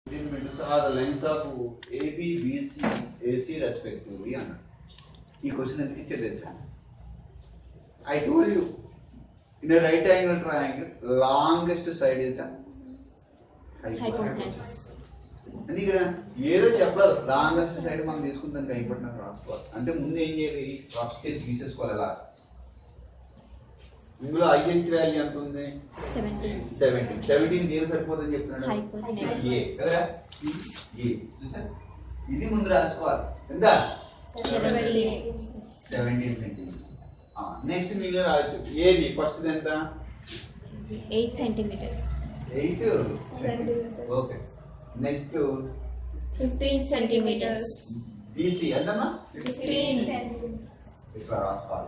meters are the lengths of AB, BC, AC respectively అన్నాడు ఈ question ఎందుకు ఇచ్చేది తెలుసా I told you in right angle triangle longest side is the Hypotenuse. అంటే ఇక్కడ ఏదో చెప్పలేదు లాంగెస్ట్ సైడ్ మనం తీసుకుందాం హైపోటెనస్ రాసుకోవాలి అంటే ముందు ఏం చేయాలి రఫ్ స్కెచ్ గీసేసుకోవాలి ఎలా ఇందులో హైయెస్ట్ వాల్యూ ఎంత ఉంది సెవెంటీన్ సెవెంటీన్ సెవెంటీన్ దేని సరిపోతుందని చెప్తున్నాడు Hypotenuse. ఏ కదా ఏ చూసా ఇది ముందు రాసుకోవాలి ఎంత సెవెంటీన్ సెవెంటీన్ సెంటీమీటర్స్ నెక్స్ట్ మీరు రాయొచ్చు ఏబి ఫస్ట్ ఎంత eight centimetres eight Centimeters. Okay next fifteen centimetres BC ఎంతమ్మా ఫిఫ్టీన్ ఇట్లా రాసుకోవాలి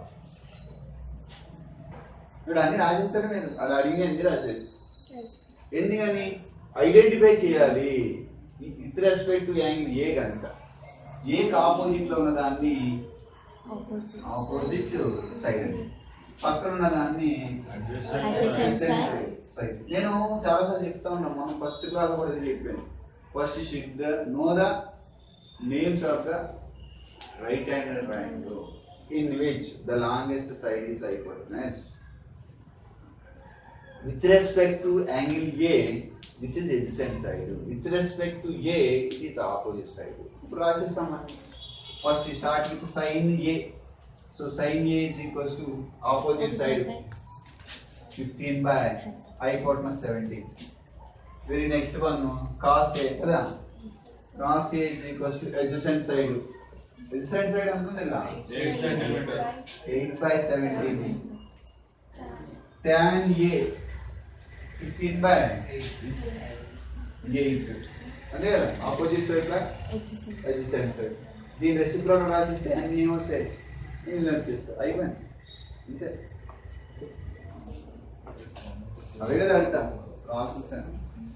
ఇప్పుడు అన్ని రాసేస్తారు మీరు అలా అడిగిన ఎందుకు రాసేది ఎందుకని ఐడెంటిఫై చేయాలి with respect to angle A కనుక ఏకి ఆపోజిట్ లో ఉన్న దాన్ని ఆపోజిట్ ఆపోజిట్ సైడ్ పక్కన ఉన్న దాన్ని Adjacent side. side. నేను చాలాసార్లు చెప్తా ఉన్నాను మనం ఫస్ట్ క్లాస్ కూడా ఇది చెప్పాను first sheet the know the names of the right angle triangle in which the longest side is hypotenuse with respect to angle A, this is adjacent side. With respect to A, it is the opposite side. ఇప్పుడు రాసేస్తామండి first start with sine A so sine A is equals to opposite side fifteen by hypotenuse seventeen very next one cos A కదా cos A is equals to adjacent side adjacent side ఎంత ఉంది ఇలా Eight centimeter. Eight by seventeen tan A 15 by 8 అదే కదా opposite side by adjacent side దీని reciprocal రాసిస్తే అన్ని ఏమొస్తాయి నేను వచ్చేస్తాయి అయిపోయింది అంతే అవే కదా అడుగుతా రాసిస్తాను